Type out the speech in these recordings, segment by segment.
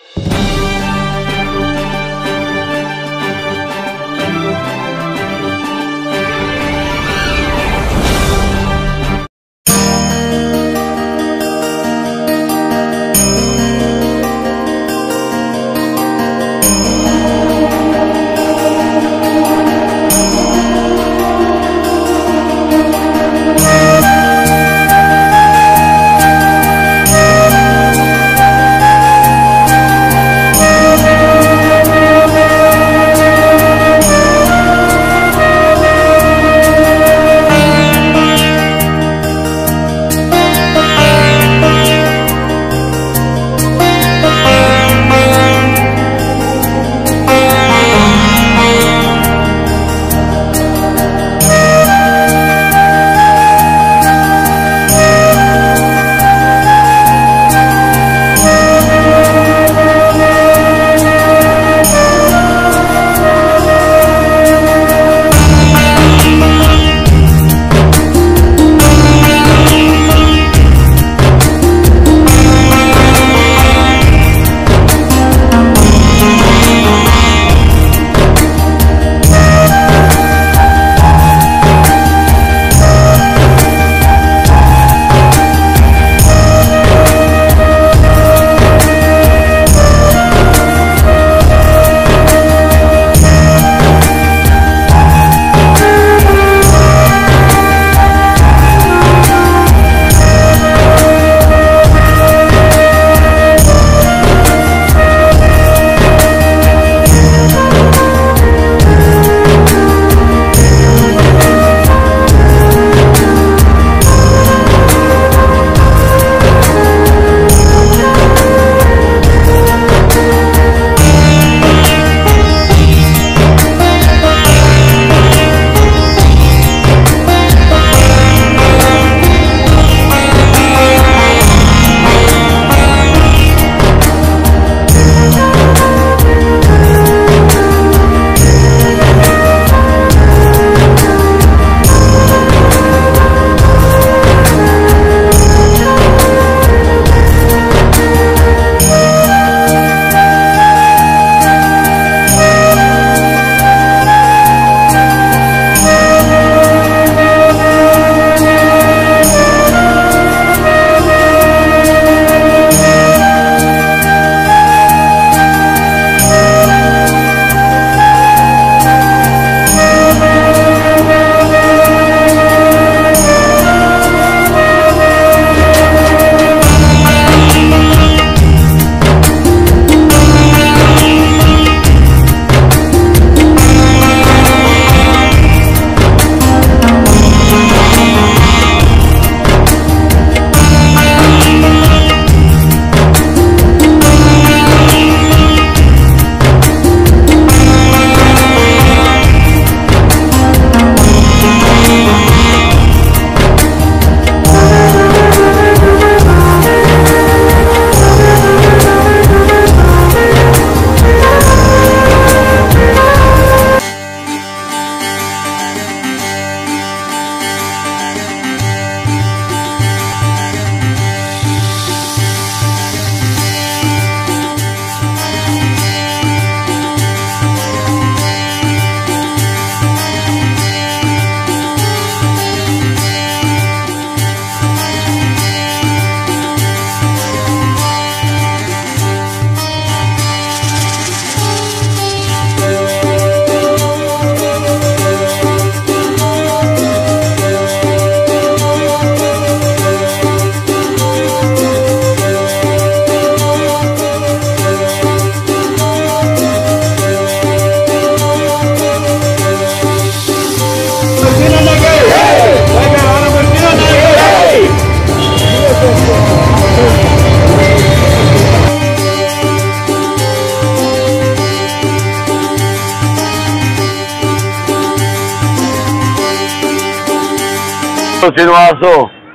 ಶ್ರೀನಿವಾಸು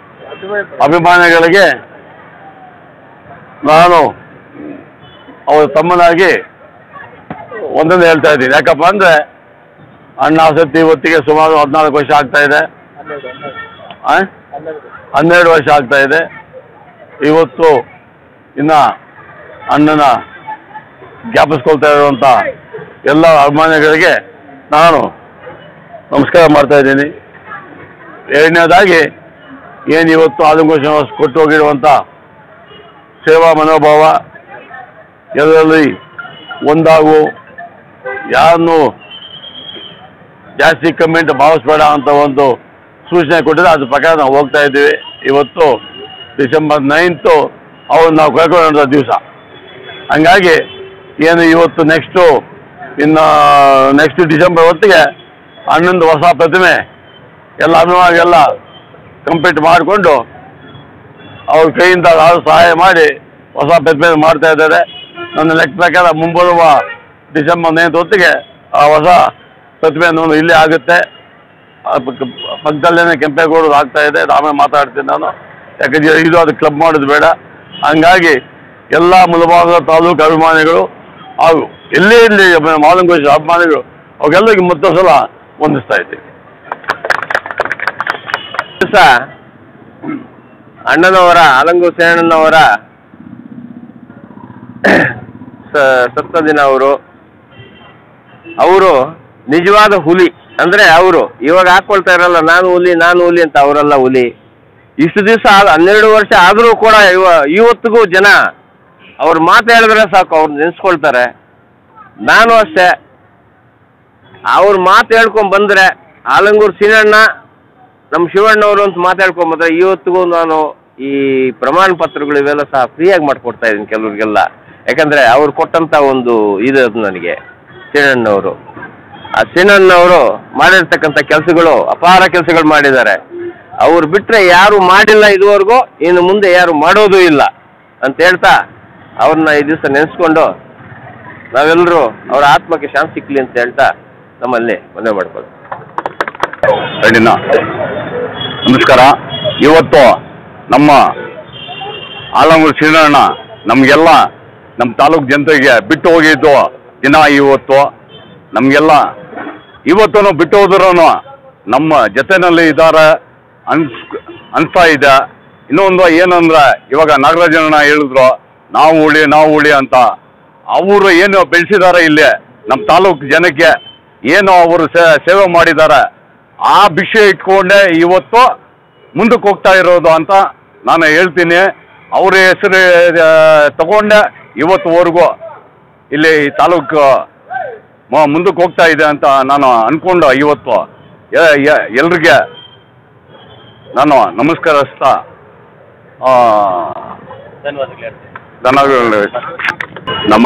ಅಭಿಮಾನಿಗಳಿಗೆ ನಾನು ಅವರ ತಮ್ಮನಾಗಿ ಒಂದೊಂದು ಹೇಳ್ತಾ ಇದ್ದೀನಿ ಯಾಕಪ್ಪ ಅಂದರೆ ಅಣ್ಣ ಆಸಕ್ತಿ ಇವತ್ತಿಗೆ ಸುಮಾರು ಹದಿನಾಲ್ಕು ವರ್ಷ ಆಗ್ತಾ ಇದೆ ಆ? ಹನ್ನೆರಡು ವರ್ಷ ಆಗ್ತಾ ಇದೆ ಇವತ್ತು ಇನ್ನು ಅಣ್ಣನ ಜ್ಞಾಪಿಸ್ಕೊಳ್ತಾ ಇರುವಂಥ ಎಲ್ಲ ಅಭಿಮಾನಿಗಳಿಗೆ ನಾನು ನಮಸ್ಕಾರ ಮಾಡ್ತಾ ಇದ್ದೀನಿ ಎರಡನೇದಾಗಿ ಏನು ಇವತ್ತು ಆಲಂಗು ಶ್ರೀನಿವಾಸ್ ಕೊಟ್ಟು ಹೋಗಿರುವಂಥ ಸೇವಾ ಮನೋಭಾವ ಎಲ್ಲರಲ್ಲಿ ಒಂದಾಗು ಯಾರನ್ನು ಜಾಸ್ತಿ ಕಮ್ಮಿ ಅಂತ ಭಾವಿಸ್ಬೇಡ ಅಂತ ಒಂದು ಸೂಚನೆ ಕೊಟ್ಟಿದ್ರೆ ಅದ್ರ ಪ್ರಕಾರ ನಾವು ಹೋಗ್ತಾ ಇದ್ದೀವಿ ಇವತ್ತು ಡಿಸೆಂಬರ್ ನೈನ್ತು ಅವ್ರು ನಾವು ಕಳ್ಕೊಳ್ಳೋಂಥ ದಿವಸ ಹಂಗಾಗಿ ಏನು ಇವತ್ತು ನೆಕ್ಸ್ಟು ಇನ್ನು ನೆಕ್ಸ್ಟ್ ಡಿಸೆಂಬರ್ ಹೊತ್ತಿಗೆ ಹನ್ನೊಂದು ಹೊಸ ಪ್ರತಿಮೆ ಎಲ್ಲ ಅಭಿಮಾನಿಗೆಲ್ಲ ಕಂಪ್ಲೀಟ್ ಮಾಡಿಕೊಂಡು ಅವ್ರ ಕೈಯಿಂದ ಯಾರು ಸಹಾಯ ಮಾಡಿ ಹೊಸ ಪ್ರತಿಮೆ ಮಾಡ್ತಾ ಇದ್ದಾರೆ ನನ್ನ ಲೆಕ್ಕ ಪ್ರಕಾರ ಮುಂಬರುವ ಡಿಸೆಂಬರ್ ನೈನ್ತ್ ಹೊತ್ತಿಗೆ ಆ ಹೊಸ ಪ್ರತಿಮೆಯನ್ನು ಇಲ್ಲೇ ಆಗುತ್ತೆ ಆ ಪಕ್ಕ- ಪಕ್ಕದಲ್ಲೇನೆ ಕೆಂಪೇಗೌಡರು ಆಗ್ತಾ ಇದೆ ಆಮೇಲೆ ಮಾತಾಡ್ತೀನಿ ನಾನು ಯಾಕಂದ್ರೆ ಇದು ಅದು ಕ್ಲಬ್ ಮಾಡೋದು ಬೇಡ ಹಂಗಾಗಿ ಎಲ್ಲ ಮುಳಬಾಗ ತಾಲೂಕು ಅಭಿಮಾನಿಗಳು ಹಾಗೂ ಎಲ್ಲೇ ಇಲ್ಲಿ ಮಾಲಂಗೋಷ ಅಭಿಮಾನಿಗಳು ಅವಾಗೆಲ್ಲರಿಗೆ ಮತ್ತೊಂದು ಸಲ ವಂದಿಸ್ತಾ ಇದ್ದೀವಿ ದಿವಸ ಅಣ್ಣನವರ ಆಲಂಗು ಸೇನಣ್ಣನವರ ಸ- ಸತ್ತ ದಿನ ಅವರು ಅವರು ನಿಜವಾದ ಹುಲಿ ಅಂದ್ರೆ ಅವರು ಇವಾಗ ಹಾಕೊಳ್ತಾ ಇರಲ್ಲ ನಾನು ಹುಲಿ ನಾನು ಹುಲಿ ಅಂತ ಅವರೆಲ್ಲ ಹುಲಿ ಇಷ್ಟು ದಿವಸ ಹನ್ನೆರಡು ವರ್ಷ ಆದರೂ ಕೂಡ ಇವ ಇವತ್ತಿಗೂ ಜನ ಅವ್ರ ಮಾತು ಹೇಳಿದ್ರೆ ಸಾಕು ಅವ್ರು ನೆನೆಸ್ಕೊಳ್ತಾರೆ ನಾನು ಅಷ್ಟೇ ಅವ್ರ ಮಾತು ಹೇಳ್ಕೊಂಡ್ ಬಂದ್ರೆ ಆಲಂಗೂರು ಸೀನಣ್ಣ ನಮ್ಮ ಶಿವಣ್ಣವರು ಅಂತ ಮಾತಾಡ್ಕೊಂಡ್ ಬಂದ್ರೆ ಇವತ್ತಿಗೂ ನಾನು ಈ ಪ್ರಮಾಣ ಪತ್ರಗಳು ಇವೆಲ್ಲ ಸಹ ಫ್ರೀಯಾಗಿ ಮಾಡ್ಕೊಡ್ತಾ ಇದ್ದೀನಿ ಕೆಲವ್ರಿಗೆಲ್ಲ ಯಾಕಂದ್ರೆ ಅವ್ರು ಕೊಟ್ಟಂತ ಒಂದು ಇದು ಅದು ನನಗೆ ಸೀನಣ್ಣವರು ಆ ಸೀನಣ್ಣವರು ಮಾಡಿರ್ತಕ್ಕಂಥ ಕೆಲಸಗಳು ಅಪಾರ ಕೆಲಸಗಳು ಮಾಡಿದ್ದಾರೆ ಅವ್ರು ಬಿಟ್ರೆ ಯಾರು ಮಾಡಿಲ್ಲ ಇದುವರೆಗೂ ಇನ್ನು ಮುಂದೆ ಯಾರು ಮಾಡೋದು ಇಲ್ಲ ಅಂತ ಹೇಳ್ತಾ ಅವ್ರನ್ನ ಈ ದಿವಸ ನೆನೆಸ್ಕೊಂಡು ನಾವೆಲ್ಲರೂ ಅವರ ಆತ್ಮಕ್ಕೆ ಶಾಂತಿ ಸಿಕ್ಲಿ ಅಂತ ಹೇಳ್ತಾ ನಮ್ಮಲ್ಲಿ ಮನವಿ ಮಾಡ್ಕೊಳ್ಳಿ ಅಡ್ಡಿನ ನಮಸ್ಕಾರ ಇವತ್ತು ನಮ್ಮ ಆಲಮೂರು ಶ್ರೀರಣ್ಣ ನಮಗೆಲ್ಲ ನಮ್ಮ ತಾಲೂಕು ಜನತೆಗೆ ಬಿಟ್ಟು ಹೋಗಿದ್ದು ದಿನ ಇವತ್ತು ನಮಗೆಲ್ಲ ಇವತ್ತು ಬಿಟ್ಟು ಹೋದ್ರೂ ನಮ್ಮ ಜೊತೆನಲ್ಲಿ ಇದ್ದಾರೆ ಅನ್ಸ್ ಅನ್ಸ್ತಾ ಇದೆ ಇನ್ನೊಂದು ಏನಂದ್ರೆ ಇವಾಗ ನಾಗರಾಜಣ್ಣ ಹೇಳಿದ್ರು ನಾವು ಉಳಿ ನಾವು ಉಳಿ ಅಂತ ಅವರು ಏನು ಬೆಳೆಸಿದ್ದಾರೆ ಇಲ್ಲಿ ನಮ್ಮ ತಾಲೂಕು ಜನಕ್ಕೆ ಏನು ಅವರು ಸೇ- ಸೇವೆ ಮಾಡಿದ್ದಾರೆ ಆ ವಿಷಯ ಇಟ್ಕೊಂಡೆ ಇವತ್ತು ಮುಂದಕ್ಕೆ ಹೋಗ್ತಾ ಇರೋದು ಅಂತ ನಾನು ಹೇಳ್ತೀನಿ ಅವ್ರ ಹೆಸರು ಆ, ತಗೊಂಡೆ ಇವತ್ತುವರೆಗೂ ಇಲ್ಲಿ ಈ ತಾಲೂಕು ಮ- ಮುಂದಕ್ಕೆ ಹೋಗ್ತಾ ಇದೆ ಅಂತ ನಾನು ಅನ್ಕೊಂಡು ಇವತ್ತು ಎ- ಎ- ಎಲ್ರಿಗೆ ನಾನು ನಮಸ್ಕರಿಸ್ತಾ ಆ, ಧನ್ಯವಾದಗಳು ನಮ್ಮ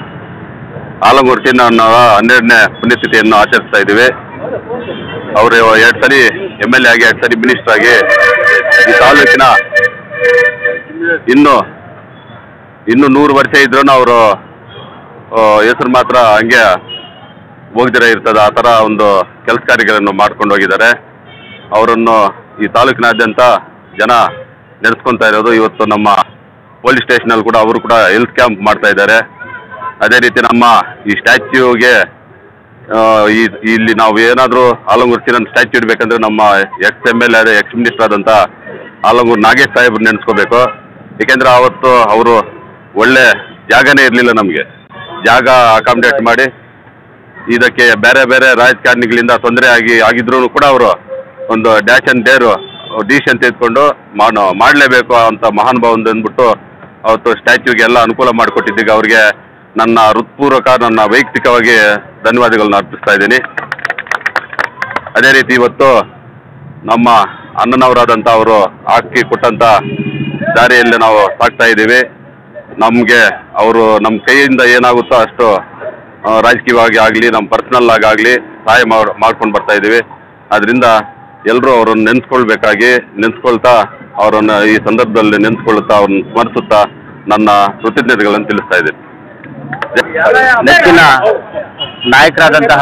ಆಲಮೂರು ಚಿನ್ನಣ್ಣವರ ಹನ್ನೆರಡನೇ ಪುಣ್ಯತಿಥಿಯನ್ನು ಆಚರಿಸ್ತಾ ಇದ್ದೀವಿ ಅವರು ಎರಡು ಸರಿ ಎಮ್ ಎಲ್ ಎ ಆಗಿ ಎರಡು ಸರಿ ಮಿನಿಸ್ಟರ್ ಆಗಿ ಈ ತಾಲೂಕಿನ ಇನ್ನು ಇನ್ನು ನೂರು ವರ್ಷ ಇದ್ರೂ ಅವರು ಹೆಸರು ಮಾತ್ರ ಹಂಗೆ ಹೋಗ್ದಿರ ಇರ್ತದೆ ಆ ಥರ ಒಂದು ಕೆಲಸ ಕಾರ್ಯಗಳನ್ನು ಮಾಡ್ಕೊಂಡು ಹೋಗಿದ್ದಾರೆ ಅವರನ್ನು ಈ ತಾಲೂಕಿನಾದ್ಯಂತ ಜನ ನೆನೆಸ್ಕೊತಾ ಇರೋದು ಇವತ್ತು ನಮ್ಮ ಪೊಲೀಸ್ ಸ್ಟೇಷನಲ್ಲಿ ಕೂಡ ಅವರು ಕೂಡ ಹೆಲ್ತ್ ಕ್ಯಾಂಪ್ ಮಾಡ್ತಾ ಇದ್ದಾರೆ ಅದೇ ರೀತಿ ನಮ್ಮ ಈ ಸ್ಟ್ಯಾಚ್ಯೂಗೆ ಆ, ಈ ಇಲ್ಲಿ ನಾವು ಏನಾದರೂ ಆಲಂಗೂರು ಚಿರನ್ ಸ್ಟ್ಯಾಚ್ಯೂ ಇಡಬೇಕಂದ್ರೆ ನಮ್ಮ ex M L A ex minister ಆದಂಥ ಆಲಂಗೂರು ನಾಗೇಶ್ ಸಾಹೇಬ್ರು ನೆನೆಸ್ಕೋಬೇಕು ಏಕೆಂದರೆ ಅವತ್ತು ಅವರು ಒಳ್ಳೆ ಜಾಗನೇ ಇರಲಿಲ್ಲ ನಮಗೆ ಜಾಗ ಅಕಾಮಿಡೇಟ್ ಮಾಡಿ ಇದಕ್ಕೆ ಬೇರೆ ಬೇರೆ ರಾಜಕಾರಣಿಗಳಿಂದ ತೊಂದರೆ ಆಗಿ ಆಗಿದ್ರು ಕೂಡ ಅವರು ಒಂದು ಡ್ಯಾಶ್ ಅಂಡ್ ಡೇರು ಡಿಸಿಷನ್ ತೆಗೆದುಕೊಂಡು ಮಾಡು ಮಾಡಲೇಬೇಕು ಅಂತ ಮಹಾನ್ ಭಾವಂದು ಅಂದ್ಬಿಟ್ಟು ಅವತ್ತು ಸ್ಟ್ಯಾಚ್ಯೂಗೆ ಎಲ್ಲ ಅನುಕೂಲ ಮಾಡಿಕೊಟ್ಟಿದ್ದಕ್ಕೆ ಅವ್ರಿಗೆ ನನ್ನ ಹೃತ್ಪೂರ್ವಕ ನನ್ನ ವೈಯಕ್ತಿಕವಾಗಿ ಧನ್ಯವಾದಗಳನ್ನ ಅರ್ಪಿಸ್ತಾ ಇದ್ದೀನಿ ಅದೇ ರೀತಿ ಇವತ್ತು ನಮ್ಮ ಅಣ್ಣನವರಾದಂಥ ಅವರು ಹಾಕಿ ಕೊಟ್ಟಂಥ ದಾರಿಯಲ್ಲಿ ನಾವು ಸಾಗ್ತಾ ಇದ್ದೀವಿ ನಮಗೆ ಅವರು ನಮ್ಮ ಕೈಯಿಂದ ಏನಾಗುತ್ತೋ ಅಷ್ಟು ಆ, ರಾಜಕೀಯವಾಗಿ ಆಗಲಿ ನಮ್ಮ ಪರ್ಸ್ನಲ್ ಆಗಾಗಲಿ ಸಹಾಯ ಮಾಡ್ ಮಾಡ್ಕೊಂಡು ಬರ್ತಾ ಇದ್ದೀವಿ ಅದರಿಂದ ಎಲ್ಲರೂ ಅವರನ್ನು ನೆನೆಸ್ಕೊಳ್ಬೇಕಾಗಿ ನೆನೆಸ್ಕೊಳ್ತಾ ಅವರನ್ನು ಈ ಸಂದರ್ಭದಲ್ಲಿ ನೆನೆಸ್ಕೊಳ್ತಾ ಅವ್ರನ್ನ ಸ್ಮರಿಸುತ್ತಾ ನನ್ನ ಕೃತಜ್ಞತೆಗಳನ್ನು ತಿಳಿಸ್ತಾ ಇದ್ದೀನಿ ನೆಚ್ಚಿನ ನಾಯಕರಾದಂತಹ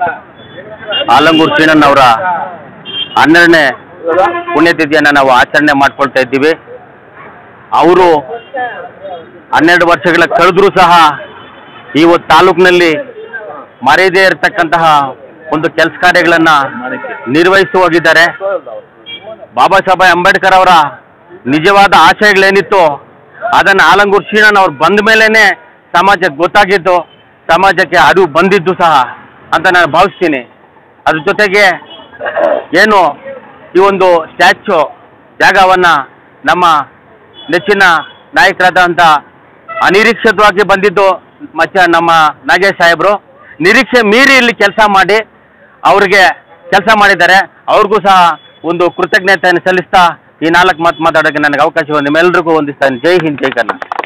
ಆಲಂಗೂರು ಶ್ರೀನಣ್ಣವರ ಹನ್ನೆರಡನೇ ಪುಣ್ಯತಿಥಿಯನ್ನು ನಾವು ಆಚರಣೆ ಮಾಡ್ಕೊಳ್ತಾ ಇದ್ದೀವಿ ಅವರು ಹನ್ನೆರಡು ವರ್ಷಗಳ ಕಳೆದ್ರೂ ಸಹ ಇವತ್ತು ತಾಲೂಕಿನಲ್ಲಿ ಮರೆಯದೇ ಇರತಕ್ಕಂತಹ ಒಂದು ಕೆಲಸ ಕಾರ್ಯಗಳನ್ನು ನಿರ್ವಹಿಸಿ ಹೋಗಿದ್ದಾರೆ ಬಾಬಾ ಸಾಹೇಬ್ ಅಂಬೇಡ್ಕರ್ ಅವರ ನಿಜವಾದ ಆಶಯಗಳೇನಿತ್ತು ಅದನ್ನು ಆಲಂಗೂರು ಶ್ರೀನಣ್ಣ ಅವ್ರು ಬಂದ ಮೇಲೇ ಸಮಾಜಕ್ಕೆ ಗೊತ್ತಾಗಿದ್ದು ಸಮಾಜಕ್ಕೆ ಅರಿವು ಬಂದಿದ್ದು ಸಹ ಅಂತ ನಾನು ಭಾವಿಸ್ತೀನಿ ಅದ್ರ ಜೊತೆಗೆ ಏನು ಈ ಒಂದು ಸ್ಟ್ಯಾಚ್ಯು ಜಾಗವನ್ನು ನಮ್ಮ ನೆಚ್ಚಿನ ನಾಯಕರಾದಂಥ ಅನಿರೀಕ್ಷಿತವಾಗಿ ಬಂದಿದ್ದು ಮಚ್ಚ ನಮ್ಮ ನಾಗೇಶ್ ಸಾಹೇಬರು ನಿರೀಕ್ಷೆ ಮೀರಿ ಇಲ್ಲಿ ಕೆಲಸ ಮಾಡಿ ಅವ್ರಿಗೆ ಕೆಲಸ ಮಾಡಿದ್ದಾರೆ ಅವ್ರಿಗೂ ಸಹ ಒಂದು ಕೃತಜ್ಞತೆಯನ್ನು ಸಲ್ಲಿಸ್ತಾ ಈ ನಾಲ್ಕು ಮಾತು ಮಾತಾಡೋಕ್ಕೆ ನನಗೆ ಅವಕಾಶ ನಿಮ್ಮೆಲ್ಲರಿಗೂ ಹೊಂದಿಸ್ತಾನೆ ಜೈ ಹಿಂದ್ ಜೈ ಕರ್ನಾಟಕ